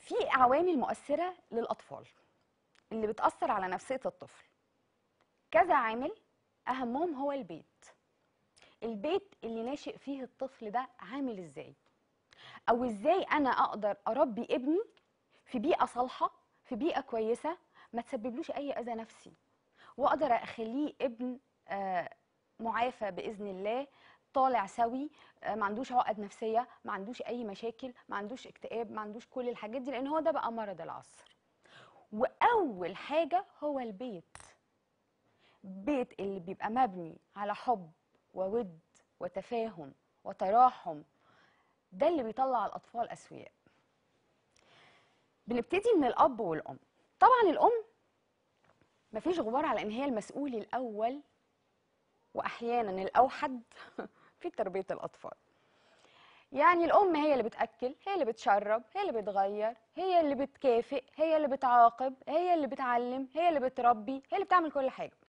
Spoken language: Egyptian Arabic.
في عوامل مؤثرة للأطفال اللي بتأثر على نفسية الطفل كذا عامل أهمهم هو البيت البيت اللي ناشئ فيه الطفل ده عامل ازاي او ازاي انا اقدر اربي ابني في بيئة صالحة في بيئة كويسة ما تسببلوش اي اذى نفسي واقدر اخليه ابن آه، معافى باذن الله طالع سوي آه، ما عندوش عقد نفسيه ما عندوش اي مشاكل ما عندوش اكتئاب ما عندوش كل الحاجات دي لان هو ده بقى مرض العصر واول حاجه هو البيت بيت اللي بيبقى مبني على حب وود وتفاهم وتراحم ده اللي بيطلع الاطفال اسوياء بنبتدي من الاب والام طبعا الام مفيش غبار على ان هي المسؤول الاول واحيانا الاوحد في تربيه الاطفال يعني الام هي اللي بتاكل هي اللي بتشرب هي اللي بتغير هي اللي بتكافئ هي اللي بتعاقب هي اللي بتعلم هي اللي بتربي هي اللي بتعمل كل حاجه